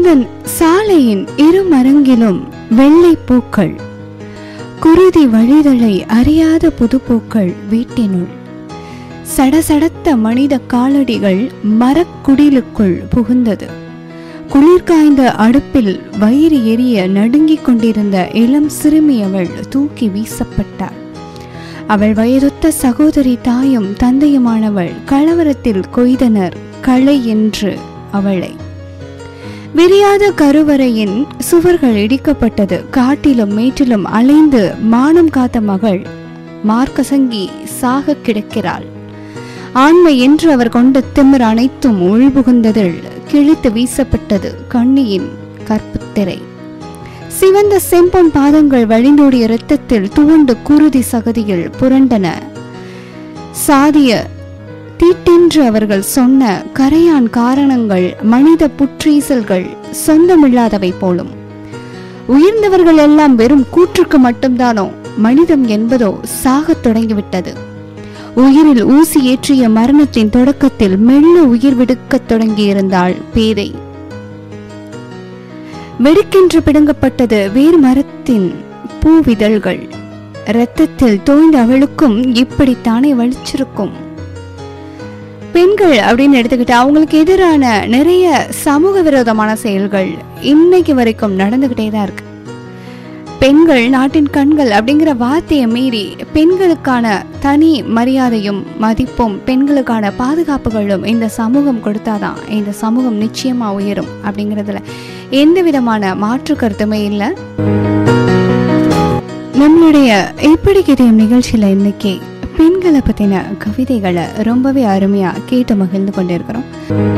அந்த சாலையின் இரு மரங்கிலும் வெள்ளை பூக்கள் குருதி வழிதலை அறியாத புதுப்பூக்கள் வீட்டினுள் சடசடத்த மனித காலடிகள் மரக்குடிலுக்குள் புகுந்தது குளிர் காய்ந்த அடுப்பில் வயிறு எரிய நடுங்கிக் கொண்டிருந்த இளம் சிறுமி அவள் தூக்கி வீசப்பட்டாள் அவள் வயதொத்த சகோதரி தாயும் தந்தையுமானவள் கலவரத்தில் கொய்தனர் களை என்று அவளை விரியாத கருவறையின் சுவர்கள் இடிக்கப்பட்டது காட்டிலும் மேட்டிலும் அலைந்து மானம் காத்த மகள் மார்க்கசங்கி சாக கிடக்கிறாள் ஆண்மை என்று அவர் கொண்ட திமிர் அனைத்தும் உள்புகுந்ததில் கிழித்து வீசப்பட்டது கண்ணியின் கற்புத்திரை சிவந்த செம்பொன் பாதங்கள் வழிந்தோடிய இரத்தத்தில் துவண்டு குருதி சகதியில் புரண்டன சாதிய தீட்டென்று அவர்கள் சொன்ன கரையான் காரணங்கள் மனித புற்றீசல்கள் சொந்தமில்லாதவை போலும் உயர்ந்தவர்கள் எல்லாம் வெறும் கூற்றுக்கு மட்டும்தானோ மனிதம் என்பதோ சாகத் தொடங்கிவிட்டது உயிரில் ஊசி ஏற்றிய மரணத்தின் தொடக்கத்தில் மெல்ல உயிர் விடுக்கத் தொடங்கியிருந்தாள் பேதை வெடுக்கென்று பிடுங்கப்பட்டது வேறு மரத்தின் பூவிதழ்கள் இரத்தத்தில் தோய்ந்த அவளுக்கும் இப்படித்தானே வலிச்சிருக்கும் பெண்கள் அப்படின்னு எடுத்துக்கிட்டு அவங்களுக்கு எதிரான நிறைய சமூக விரோதமான செயல்கள் இன்னைக்கு வரைக்கும் நடந்துகிட்டே தான் இருக்கு பெண்கள் நாட்டின் கண்கள் அப்படிங்கிற வார்த்தையை மீறி பெண்களுக்கான தனி மரியாதையும் மதிப்பும் பெண்களுக்கான பாதுகாப்புகளும் இந்த சமூகம் கொடுத்தாதான் இந்த சமூகம் நிச்சயமா உயரும் அப்படிங்கிறதுல எந்த விதமான மாற்று கருத்துமே இல்லை நம்மளுடைய எப்படி கிரியம் நிகழ்ச்சியில இன்னைக்கு பெண்களை பத்தின கவிதைகளை ரொம்பவே அருமையா கேட்டு மகிழ்ந்து கொண்டிருக்கிறோம்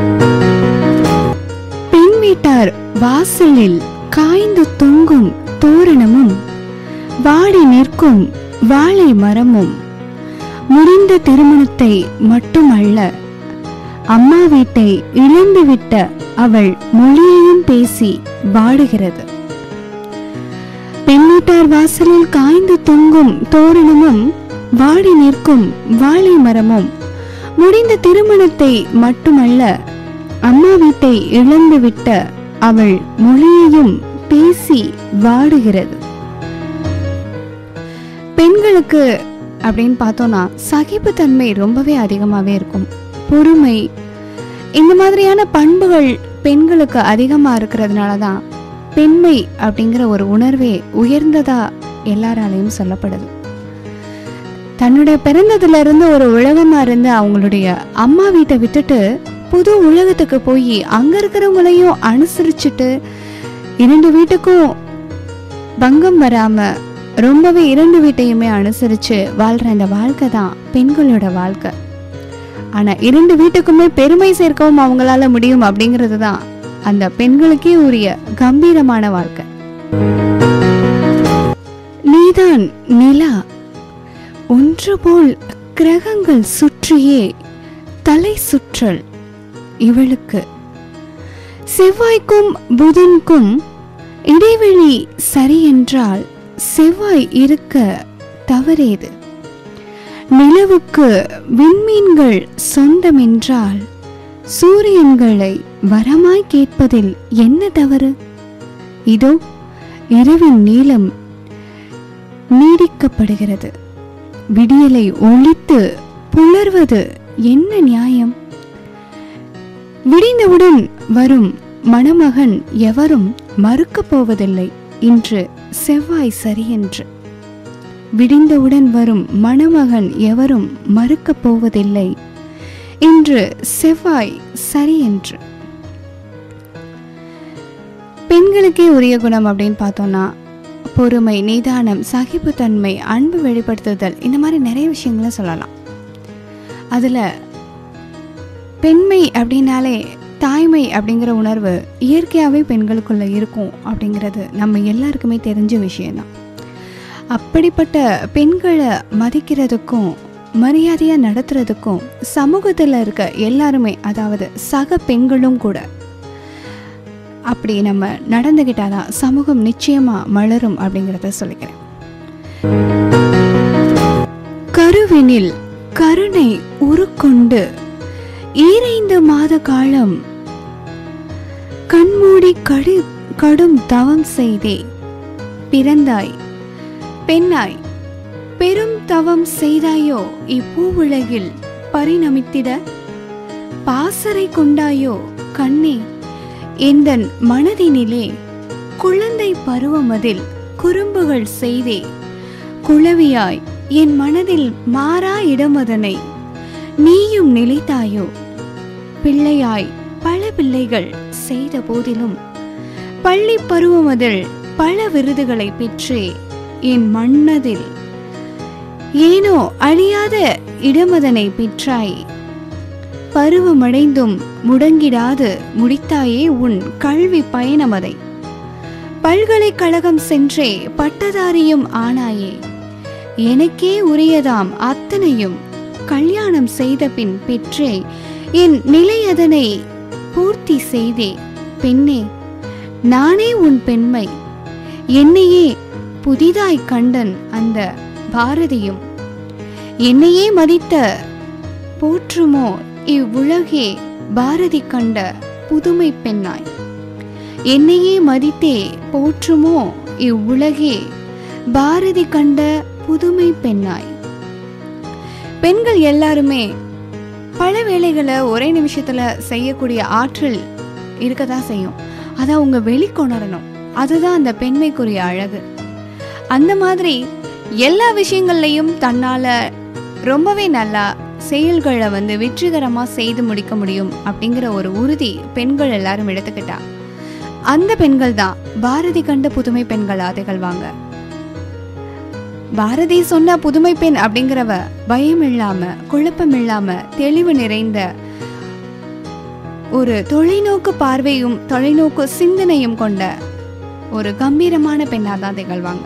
பெண் வீட்டார் வாசலில் காய்ந்து தொங்கும் தோரணமும் வாடி நிற்கும் வாழை மரமும் முடிந்த திருமணத்தை மட்டுமல்ல அம்மா வீட்டை இழந்துவிட்ட அவள் மொழியையும் பேசி வாடுகிறது பெண்ணீட்டார் வாசலில் காய்ந்து தொங்கும் தோரணமும் வாடி நிற்கும் வாழை மரமும் முடிந்த திருமணத்தை மட்டுமல்ல அம்மா வீட்டை இழந்துவிட்ட அவள் மொழியையும் பேசி வாடுகிறது பெண்களுக்கு அப்படின்னு பார்த்தோம்னா சகிப்புத்தன்மை ரொம்பவே அதிகமாகவே இருக்கும் பொறுமை இந்த மாதிரியான பண்புகள் பெண்களுக்கு அதிகமாக இருக்கிறதுனால தான் பெண்மை அப்படிங்கிற ஒரு உணர்வே உயர்ந்ததா எல்லாராலையும் சொல்லப்படுது தன்னுடைய பிறந்ததுல இருந்து ஒரு உலகமா இருந்து அவங்களுடைய அம்மா வீட்டை விட்டுட்டு புது உலகத்துக்கு போய் அங்க இருக்கிறவங்களையும் அனுசரிச்சுட்டு இரண்டு வீட்டுக்கும் பங்கம் வராம ரொம்பவே இரண்டு வீட்டையுமே அனுசரிச்சு வாழ்ற இந்த வாழ்க்கை தான் பெண்களோட வாழ்க்கை ஆனா இரண்டு வீட்டுக்குமே பெருமை சேர்க்கவும் அவங்களால முடியும் அப்படிங்கிறது தான் அந்த பெண்களுக்கே உரிய கம்பீரமான வாழ்க்கை நீதான் நிலா ஒன்று போல் கிரகங்கள் சுற்றியே தலை சுற்றல் இவளுக்கு செவ்வாய்க்கும் புதனுக்கும் இடைவெளி சரி என்றால் செவ்வாய் இருக்க தவறேது நிலவுக்கு விண்மீன்கள் சொந்தமென்றால் சூரியன்களை வரமாய் கேட்பதில் என்ன தவறு இதோ இரவின் நீளம் நீடிக்கப்படுகிறது விடியலை ஒழித்து புலர்வது என்ன நியாயம் விடிந்தவுடன் வரும் மணமகன் எவரும் மறுக்கப் போவதில்லை இன்று செவ்வாய் சரியென்று விடிந்தவுடன் வரும் மணமகன் எவரும் மறுக்கப் போவதில்லை இன்று செவ்வாய் சரியென்று பெண்களுக்கே உரிய குணம் அப்படின்னு பார்த்தோம்னா பொறுமை நிதானம் சகிப்புத்தன்மை அன்பு வெளிப்படுத்துதல் இந்த மாதிரி நிறைய விஷயங்களை சொல்லலாம் அதில் பெண்மை அப்படின்னாலே தாய்மை அப்படிங்கிற உணர்வு இயற்கையாகவே பெண்களுக்குள்ள இருக்கும் அப்படிங்கிறது நம்ம எல்லாருக்குமே தெரிஞ்ச விஷயம்தான் அப்படிப்பட்ட பெண்களை மதிக்கிறதுக்கும் மரியாதையாக நடத்துறதுக்கும் சமூகத்தில் இருக்க எல்லாருமே அதாவது சக பெண்களும் கூட அப்படி நம்ம நடந்துக்கிட்டாதான் சமூகம் நிச்சயமா மலரும் அப்படிங்கிறத சொல்லிக்கிறேன் கருவினில் கருணை உருக்கொண்டு ஈரைந்து மாத காலம் கண்மூடி கடு கடும் தவம் செய்தே பிறந்தாய் பெண்ணாய் பெரும் தவம் செய்தாயோ இப்பூவுலகில் பரிணமித்திட பாசறை கொண்டாயோ கண்ணே எந்தன் மனதினிலே குழந்தை பருவமதில் குறும்புகள் செய்தே குளவியாய் என் மனதில் மாறா இடமதனை நீயும் நிலைத்தாயோ பிள்ளையாய் பல பிள்ளைகள் செய்த போதிலும் பள்ளி பருவமதில் பல விருதுகளை பெற்றே என் மன்னதில் ஏனோ அழியாத இடமதனை பெற்றாய் பருவமடைந்தும் முடங்கிடாது முடித்தாயே உன் கல்வி பயணமதை பல்கலைக்கழகம் சென்றே பட்டதாரியும் ஆனாயே எனக்கே உரியதாம் அத்தனையும் கல்யாணம் செய்த பின் பெற்றே என் நிலையதனை பூர்த்தி செய்தே பெண்ணே நானே உன் பெண்மை என்னையே புதிதாய் கண்டன் அந்த பாரதியும் என்னையே மதித்த போற்றுமோ இவ்வுலகே பாரதி கண்ட புதுமை பெண்ணாய் என்னையே மதித்தே போற்றுமோ இவ்வுலகே பாரதி கண்ட புதுமை பெண்ணாய் பெண்கள் எல்லாருமே பல வேலைகளை ஒரே நிமிஷத்துல செய்யக்கூடிய ஆற்றல் இருக்கதான் செய்யும் அதை அவங்க வெளிக்கொணரணும் அதுதான் அந்த பெண்மைக்குரிய அழகு அந்த மாதிரி எல்லா விஷயங்கள்லையும் தன்னால ரொம்பவே நல்லா செயல்களை வந்து வெற்றிகரமா செய்து முடிக்க முடியும் அப்படிங்கிற ஒரு உறுதி பெண்கள் எல்லாரும் எடுத்துக்கிட்டா அந்த பெண்கள் தான் பாரதி கண்ட புதுமை பெண்களா திகழ்வாங்க பாரதி சொன்ன புதுமை பெண் அப்படிங்கிறவ பயம் இல்லாம குழப்பம் இல்லாம தெளிவு நிறைந்த ஒரு தொலைநோக்கு பார்வையும் தொலைநோக்கு சிந்தனையும் கொண்ட ஒரு கம்பீரமான பெண்ணா தான் திகழ்வாங்க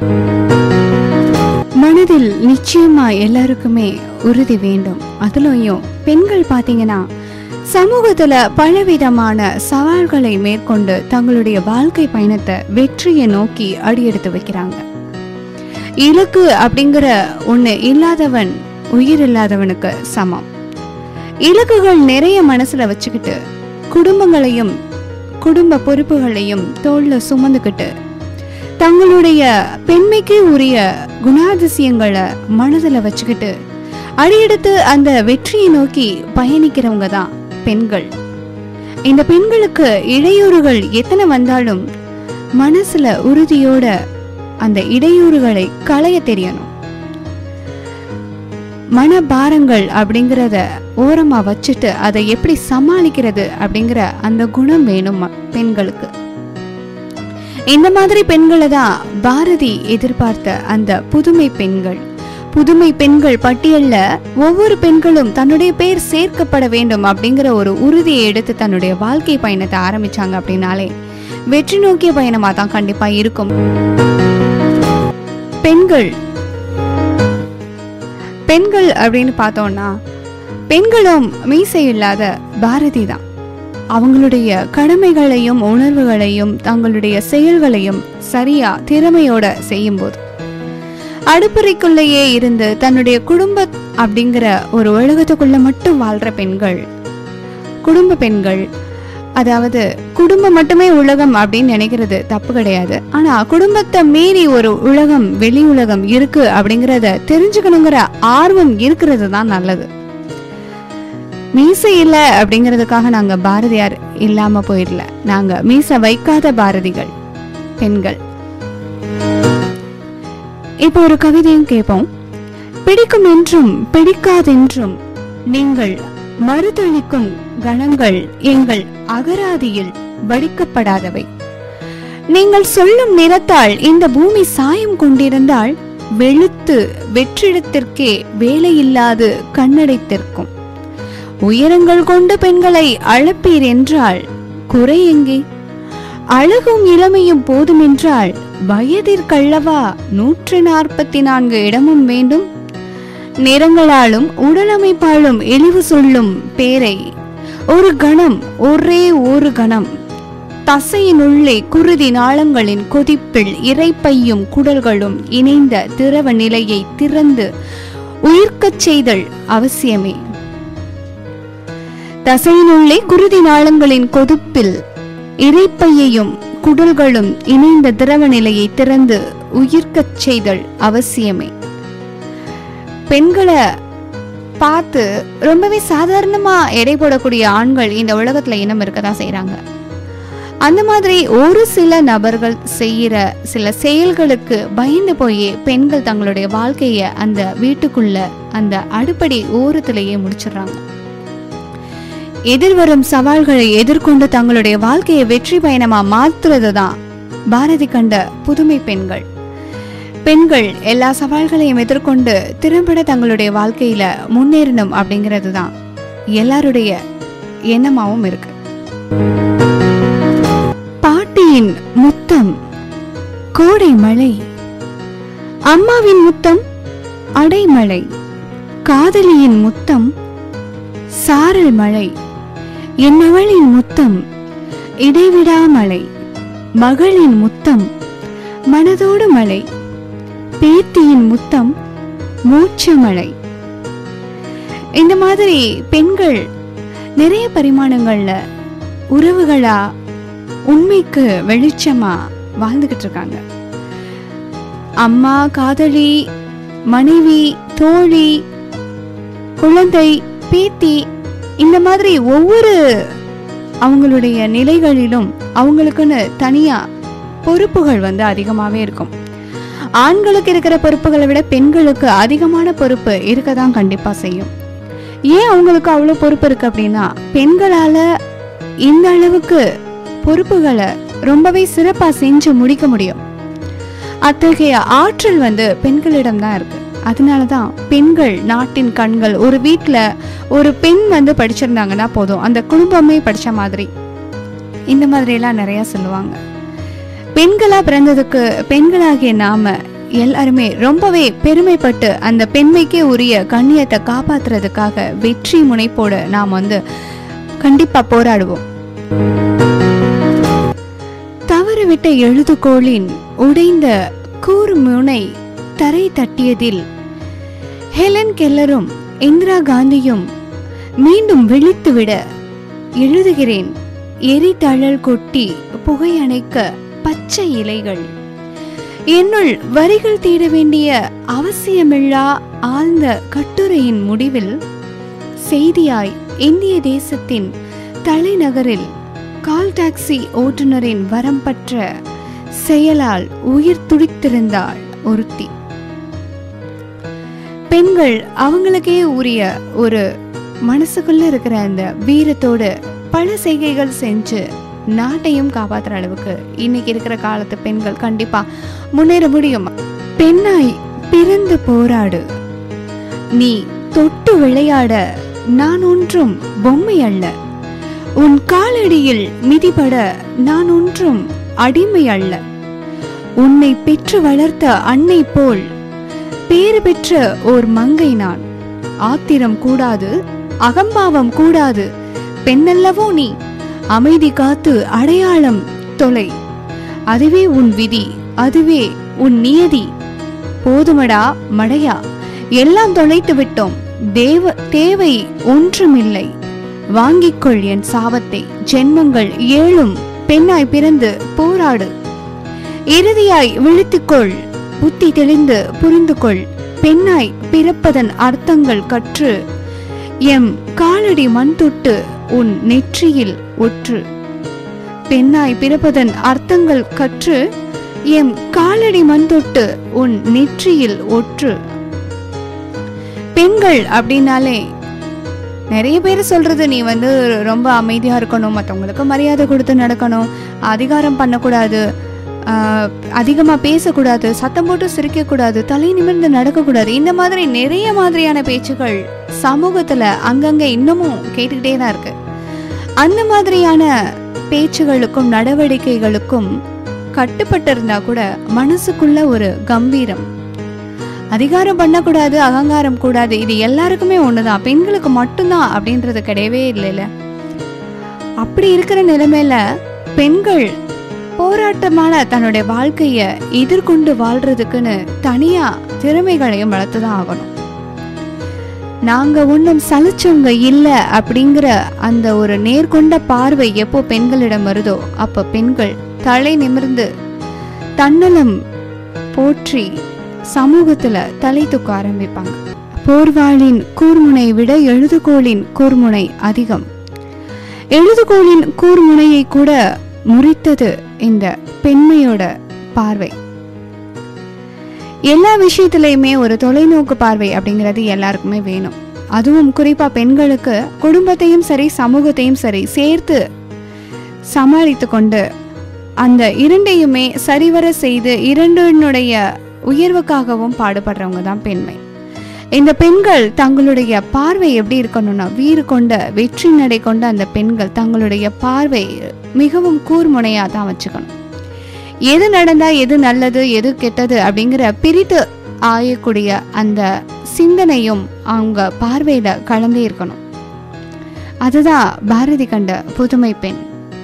மனதில் நிச்சயமா எல்லாருக்குமே உறுதி வேண்டும் அதுலயும் பெண்கள் பாத்தீங்கன்னா சமூகத்துல பலவிதமான சவால்களை மேற்கொண்டு தங்களுடைய வாழ்க்கை பயணத்தை வெற்றியை நோக்கி அடியெடுத்து வைக்கிறாங்க இலக்கு அப்படிங்கிற ஒண்ணு இல்லாதவன் உயிர் இல்லாதவனுக்கு சமம் இலக்குகள் நிறைய மனசுல வச்சுக்கிட்டு குடும்பங்களையும் குடும்ப பொறுப்புகளையும் தோல்ல சுமந்துக்கிட்டு தங்களுடைய பெண்மைக்கு உரிய குணாதிசயங்களை மனதுல வச்சுக்கிட்டு அடியெடுத்து அந்த வெற்றியை நோக்கி பயணிக்கிறவங்க தான் பெண்கள் இந்த பெண்களுக்கு இடையூறுகள் எத்தனை வந்தாலும் மனசுல உறுதியோட அந்த இடையூறுகளை களைய தெரியணும் மனபாரங்கள் அப்படிங்கிறத ஓரமா வச்சுட்டு அதை எப்படி சமாளிக்கிறது அப்படிங்கிற அந்த குணம் வேணும் ம- பெண்களுக்கு இந்த மாதிரி பெண்களை தான் பாரதி எதிர்பார்த்த அந்த புதுமை பெண்கள் புதுமை பெண்கள் பட்டியல்ல ஒவ்வொரு பெண்களும் தன்னுடைய பேர் சேர்க்கப்பட வேண்டும் அப்படிங்கிற ஒரு உறுதியை எடுத்து தன்னுடைய வாழ்க்கை பயணத்தை ஆரம்பிச்சாங்க அப்படின்னாலே வெற்றி நோக்கிய பயணமா தான் கண்டிப்பா இருக்கும் பெண்கள் பெண்கள் அப்படின்னு பார்த்தோம்னா பெண்களும் மீசை இல்லாத பாரதி தான் அவங்களுடைய கடமைகளையும் உணர்வுகளையும் தங்களுடைய செயல்களையும் சரியா திறமையோட செய்யும்போது அடுப்பறைக்குள்ளேயே இருந்து தன்னுடைய குடும்ப அப்படிங்கிற ஒரு உலகத்துக்குள்ள மட்டும் வாழ்ற பெண்கள் குடும்ப பெண்கள் அதாவது குடும்பம் மட்டுமே உலகம் அப்படின்னு நினைக்கிறது தப்பு கிடையாது ஆனா குடும்பத்தை மீறி ஒரு உலகம் வெளி உலகம் இருக்கு அப்படிங்கறத தெரிஞ்சுக்கணுங்கிற ஆர்வம் இருக்கிறது தான் நல்லது மீசை இல்ல அப்படிங்கிறதுக்காக நாங்க பாரதியார் இல்லாம போயிடல நாங்க மீசை வைக்காத பாரதிகள் பெண்கள் இப்போ ஒரு கவிதையும் கேட்போம் பிடிக்கும் என்றும் பிடிக்காதென்றும் நீங்கள் மறுதளிக்கும் கணங்கள் எங்கள் அகராதியில் வடிக்கப்படாதவை நீங்கள் சொல்லும் நிறத்தால் இந்த பூமி சாயம் கொண்டிருந்தால் வெளுத்து வெற்றிடத்திற்கே வேலையில்லாது கண்ணடைத்திருக்கும் உயரங்கள் கொண்ட பெண்களை அழப்பீர் என்றால் குறை எங்கே அழகும் இளமையும் போதுமென்றால் வயதிற்கல்லவா நூற்று நாற்பத்தி நான்கு இடமும் வேண்டும் நிறங்களாலும் உடலமைப்பாலும் இழிவு சொல்லும் பேரை ஒரு கணம் ஒரே ஒரு கணம் தசையினுள்ளே குருதி நாளங்களின் கொதிப்பில் இரைப்பையும் குடல்களும் இணைந்த திரவ நிலையை திறந்து உயிர்க்கச் செய்தல் அவசியமே தசையினுள்ளே குருதி நாளங்களின் கொதிப்பில் இறைப்பையையும் குடல்களும் இணைந்த திரவ நிலையை திறந்து உயிர்க்கச் செய்தல் அவசியமே பெண்களை பார்த்து ரொம்பவே சாதாரணமா எடை போடக்கூடிய ஆண்கள் இந்த உலகத்துல இனம் இருக்கதான் செய்றாங்க அந்த மாதிரி ஒரு சில நபர்கள் செய்யற சில செயல்களுக்கு பயந்து போய் பெண்கள் தங்களுடைய வாழ்க்கைய அந்த வீட்டுக்குள்ள அந்த அடுப்படி ஓரத்திலேயே முடிச்சிடுறாங்க எதிர்வரும் சவால்களை எதிர்கொண்டு தங்களுடைய வாழ்க்கையை வெற்றி பயணமா மாத்துறது தான் பாரதி கண்ட புதுமை பெண்கள் பெண்கள் எல்லா சவால்களையும் எதிர்கொண்டு திறம்பட தங்களுடைய வாழ்க்கையில முன்னேறணும் அப்படிங்கிறது தான் எல்லாருடைய எண்ணமாவும் இருக்கு பாட்டியின் முத்தம் கோடை மழை அம்மாவின் முத்தம் அடைமழை காதலியின் முத்தம் சாரல் மழை என்னவளின் முத்தம் இடைவிடா மழை மகளின் முத்தம் மனதோடு மழை பேத்தியின் முத்தம் மூச்சு மழை இந்த மாதிரி பெண்கள் நிறைய பரிமாணங்கள்ல உறவுகளா உண்மைக்கு வெளிச்சமா வாழ்ந்துகிட்டு இருக்காங்க அம்மா காதலி மனைவி தோழி குழந்தை பேத்தி இந்த மாதிரி ஒவ்வொரு அவங்களுடைய நிலைகளிலும் அவங்களுக்குன்னு தனியா பொறுப்புகள் வந்து அதிகமாவே இருக்கும் ஆண்களுக்கு இருக்கிற பொறுப்புகளை விட பெண்களுக்கு அதிகமான பொறுப்பு இருக்க தான் கண்டிப்பா செய்யும் ஏன் அவங்களுக்கு அவ்வளோ பொறுப்பு இருக்கு அப்படின்னா பெண்களால இந்த அளவுக்கு பொறுப்புகளை ரொம்பவே சிறப்பா செஞ்சு முடிக்க முடியும் அத்தகைய ஆற்றல் வந்து பெண்களிடம் தான் இருக்கு அதனால தான் பெண்கள் நாட்டின் கண்கள் ஒரு வீட்டில் ஒரு பெண் வந்து படிச்சிருந்தாங்கன்னா போதும் அந்த குடும்பமே படிச்ச மாதிரி இந்த மாதிரி எல்லாம் நிறைய சொல்லுவாங்க பெண்களா பிறந்ததுக்கு பெண்களாகிய நாம எல்லாருமே ரொம்பவே பெருமைப்பட்டு அந்த பெண்மைக்கே உரிய கண்ணியத்தை காப்பாத்துறதுக்காக வெற்றி முனைப்போடு நாம் வந்து கண்டிப்பா போராடுவோம் தவறுவிட்ட எழுதுகோளின் உடைந்த கூர்முனை தரை தட்டியதில் ஹெலன் கெல்லரும் இந்திரா காந்தியும் மீண்டும் விழித்துவிட எழுதுகிறேன் எரிதழல் கொட்டி புகை அணைக்க பச்சை இலைகள் என்னுள் வரிகள் தேட வேண்டிய அவசியமில்லா ஆழ்ந்த கட்டுரையின் முடிவில் செய்தியாய் இந்திய தேசத்தின் தலைநகரில் கால் டாக்ஸி ஓட்டுநரின் வரம் பற்ற செயலால் உயிர் துடித்திருந்தாள் ஒருத்தி பெண்கள் அவங்களுக்கே உரிய ஒரு மனசுக்குள்ள இருக்கிற அந்த வீரத்தோடு பல செய்கைகள் செஞ்சு நாட்டையும் காப்பாத்துற அளவுக்கு இன்னைக்கு இருக்கிற காலத்து பெண்கள் கண்டிப்பா முன்னேற முடியும் பெண்ணாய் பிறந்து போராடு நீ தொட்டு விளையாட நான் ஒன்றும் பொம்மை அல்ல உன் காலடியில் மிதிபட நான் ஒன்றும் அடிமை அல்ல உன்னை பெற்று வளர்த்த அன்னை போல் பேறு பெற்ற ஓர் மங்கை நான் ஆத்திரம் கூடாது அகம்பாவம் கூடாது பெண்ணல்லவோ நீ அமைதி காத்து அடையாளம் தொலை அதுவே உன் விதி அதுவே உன் நியதி போதுமடா மடையா எல்லாம் தொலைத்து விட்டோம் தேவ தேவை ஒன்றுமில்லை வாங்கிக்கொள் என் சாபத்தை ஜென்மங்கள் ஏழும் பெண்ணாய் பிறந்து போராடு இறுதியாய் விழித்துக்கொள் புத்தி தெளிந்து புரிந்து கொள் பெண்ணாய் பிறப்பதன் அர்த்தங்கள் கற்று எம் காலடி மண் தொட்டு உன் நெற்றியில் ஒற்று பெண்ணாய் பிறப்பதன் அர்த்தங்கள் கற்று எம் காலடி மண் தொட்டு உன் நெற்றியில் ஒற்று பெண்கள் அப்படின்னாலே நிறைய பேர் சொல்றது நீ வந்து ரொம்ப அமைதியா இருக்கணும் மற்றவங்களுக்கு மரியாதை கொடுத்து நடக்கணும் அதிகாரம் பண்ணக்கூடாது ஆஹ், அதிகமா பேசக்கூடாது சத்தம் போட்டு சிரிக்கக்கூடாது தலை நிமிர்ந்து நடக்கக்கூடாது இந்த மாதிரி நிறைய மாதிரியான பேச்சுகள் சமூகத்துல அங்கங்க இன்னமும் கேட்டுக்கிட்டே தான் இருக்கு அந்த மாதிரியான பேச்சுகளுக்கும் நடவடிக்கைகளுக்கும் கட்டுப்பட்டு இருந்தா கூட மனசுக்குள்ள ஒரு கம்பீரம் அதிகாரம் பண்ணக்கூடாது அகங்காரம் கூடாது இது எல்லாருக்குமே ஒண்ணுதான் பெண்களுக்கு மட்டும்தான் அப்படின்றது கிடையவே இல்லைல்ல அப்படி இருக்கிற நிலைமையில பெண்கள் போராட்டமான தன்னுடைய வாழ்க்கைய எதிர்கொண்டு வாழ்றதுக்குன்னு தனியா திறமைகளையும் வளர்த்துதான் ஆகணும் நாங்க ஒன்றும் சலிச்சவங்க இல்லை அப்படிங்கிற அந்த ஒரு நேர்கொண்ட பார்வை எப்போ பெண்களிடம் வருதோ அப்ப பெண்கள் தலை நிமிர்ந்து தன்னலம் போற்றி சமூகத்துல தலை தூக்க ஆரம்பிப்பாங்க போர்வாளின் கூர்முனை விட எழுதுகோலின் கூர்முனை அதிகம் எழுதுகோலின் கூர்முனையை கூட முறித்தது இந்த பெண்மையோட பார்வை எல்லா விஷயத்திலையுமே ஒரு தொலைநோக்கு பார்வை அப்படிங்கிறது எல்லாருக்குமே வேணும் அதுவும் குறிப்பா பெண்களுக்கு குடும்பத்தையும் சரி சமூகத்தையும் சரி சேர்த்து சமாளித்து கொண்டு அந்த இரண்டையுமே சரிவர செய்து இரண்டினுடைய உயர்வுக்காகவும் பாடுபடுறவங்க தான் பெண்மை இந்த பெண்கள் தங்களுடைய பார்வை எப்படி இருக்கணும்னா வீறு கொண்ட வெற்றி நடை கொண்ட அந்த பெண்கள் தங்களுடைய பார்வை மிகவும் கூர்முனையாக தான் வச்சுக்கணும் எது நடந்தா எது நல்லது எது கெட்டது அப்படிங்கிற பிரித்து ஆயக்கூடிய அந்த சிந்தனையும் அவங்க பார்வையில கலந்தே இருக்கணும் அதுதான் பாரதி கண்ட புதுமை பெண்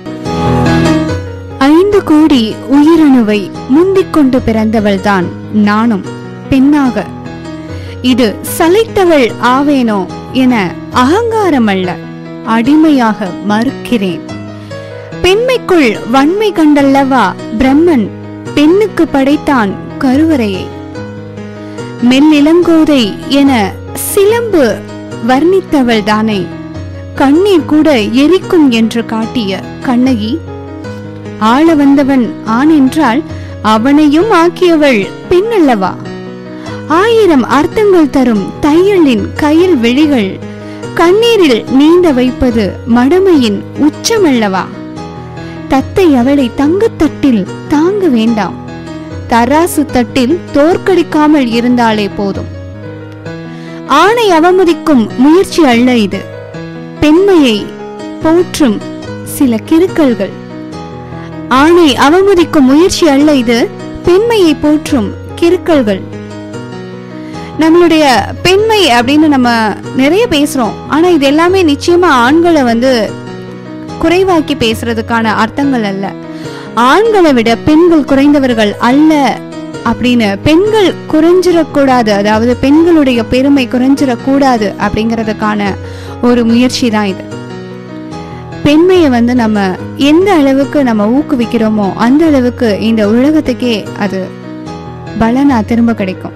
ஐந்து கோடி உயிரணுவை முந்திக் கொண்டு பிறந்தவள் தான் நானும் பெண்ணாக இது சளைத்தவள் ஆவேனோ என அகங்காரம் அல்ல அடிமையாக மறுக்கிறேன் பெண்மைக்குள் வன்மை கண்டல்லவா பிரம்மன் பெண்ணுக்கு படைத்தான் கருவறையை மெல்லிளங்கோதை என சிலம்பு வர்ணித்தவள் தானே கண்ணீர் கூட எரிக்கும் என்று காட்டிய கண்ணகி ஆள வந்தவன் ஆண் என்றால் அவனையும் ஆக்கியவள் பெண் அல்லவா ஆயிரம் அர்த்தங்கள் தரும் தையலின் கையில் வெளிகள் கண்ணீரில் நீந்த வைப்பது மடமையின் உச்சமல்லவா தத்தை அவளை தங்கத்தட்டில் தாங்க வேண்டாம் தராசு தட்டில் தோற்கடிக்காமல் இருந்தாலே போதும் ஆணை அவமதிக்கும் முயற்சி அல்ல இது பெண்மையை போற்றும் சில கிறுக்கல்கள் ஆணை அவமதிக்கும் முயற்சி அல்ல இது பெண்மையை போற்றும் கிறுக்கல்கள் நம்மளுடைய பெண்மை அப்படின்னு நம்ம நிறைய பேசுறோம் ஆனா இது எல்லாமே நிச்சயமா ஆண்களை வந்து குறைவாக்கி பேசுறதுக்கான அர்த்தங்கள் அல்ல ஆண்களை விட பெண்கள் குறைந்தவர்கள் அல்ல அப்படின்னு பெண்கள் குறைஞ்சிடக்கூடாது அதாவது பெண்களுடைய பெருமை குறைஞ்சிடக்கூடாது அப்படிங்கிறதுக்கான ஒரு முயற்சி தான் இது பெண்மையை வந்து நம்ம எந்த அளவுக்கு நம்ம ஊக்குவிக்கிறோமோ அந்த அளவுக்கு இந்த உலகத்துக்கே அது பலனா திரும்ப கிடைக்கும்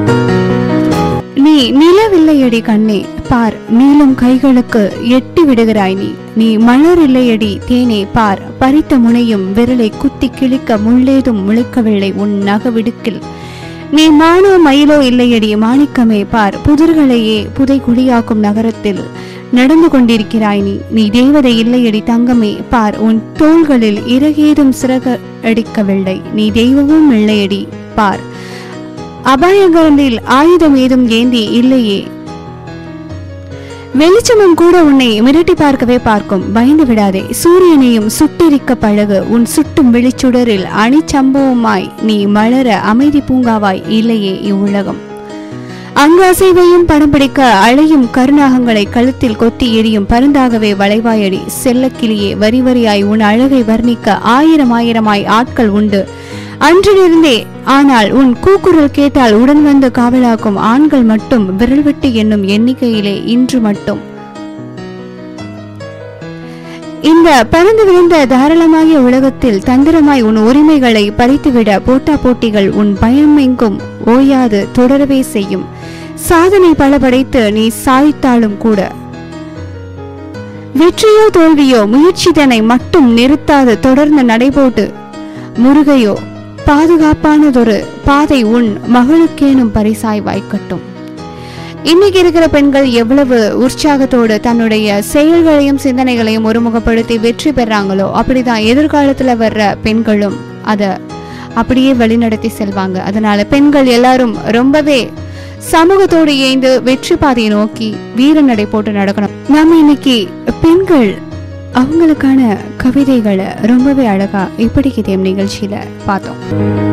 நீ நிலவில்லையடி கண்ணே பார் நீளும் கைகளுக்கு எட்டி விடுகிறாய் நீ நீ மலர் இல்லையடி தேனே பார் பறித்த முனையும் விரலை குத்தி கிழிக்க முள்ளேதும் முளைக்கவில்லை உன் நகவிடுக்கில் நீ மானோ மயிலோ இல்லையடி மாணிக்கமே பார் புதிர்களையே புதை குழியாக்கும் நகரத்தில் நடந்து கொண்டிருக்கிறாய் நீ நீ தேவதை இல்லையடி தங்கமே பார் உன் தோள்களில் இறகேதும் சிறக அடிக்கவில்லை நீ தெய்வமும் இல்லையடி பார் அபாயகாண்டில் ஆயுதம் ஏதும் ஏந்தி இல்லையே வெளிச்சமும் கூட உன்னை மிரட்டி பார்க்கவே பார்க்கும் பயந்து விடாதே சூரியனையும் சுட்டெரிக்க பழகு உன் சுட்டும் வெளிச்சுடரில் அணிச்சம்பவமாய் நீ மலர அமைதி பூங்காவாய் இல்லையே இவ்வுலகம் அங்கு அசைவையும் படம் பிடிக்க அழையும் கருநாகங்களை கழுத்தில் கொத்தி எரியும் பருந்தாகவே வளைவாயடி செல்லக்கிளியே வரி வரியாய் உன் அழகை வர்ணிக்க ஆயிரம் ஆயிரமாய் ஆட்கள் உண்டு அன்றிலிருந்தே ஆனால் உன் கூக்குரல் கேட்டால் உடன் வந்து காவலாக்கும் ஆண்கள் மட்டும் விரல் வெட்டு என்னும் எண்ணிக்கையிலே இன்று மட்டும் இந்த பறந்து விழுந்த தாராளமாகிய உலகத்தில் தந்திரமாய் உன் உரிமைகளை பறித்துவிட போட்டா போட்டிகள் உன் பயம் எங்கும் ஓயாது தொடரவே செய்யும் சாதனை பல படைத்து நீ சாதித்தாலும் கூட வெற்றியோ தோல்வியோ முயற்சிதனை மட்டும் நிறுத்தாது தொடர்ந்து நடைபோட்டு முருகையோ பாதுகாப்பானதொரு பாதை உன் மகளுக்கேனும் பரிசாய் வாய்க்கட்டும் இன்னைக்கு இருக்கிற பெண்கள் எவ்வளவு உற்சாகத்தோடு தன்னுடைய செயல்களையும் சிந்தனைகளையும் ஒருமுகப்படுத்தி வெற்றி பெறாங்களோ அப்படிதான் எதிர்காலத்துல வர்ற பெண்களும் அத அப்படியே வழிநடத்தி செல்வாங்க அதனால பெண்கள் எல்லாரும் ரொம்பவே சமூகத்தோடு இணைந்து வெற்றி பாதையை நோக்கி வீர நடை போட்டு நடக்கணும் நாம இன்னைக்கு பெண்கள் அவங்களுக்கான கவிதைகளை ரொம்பவே அழகா இப்படி கிதேம் நிகழ்ச்சியில பார்த்தோம்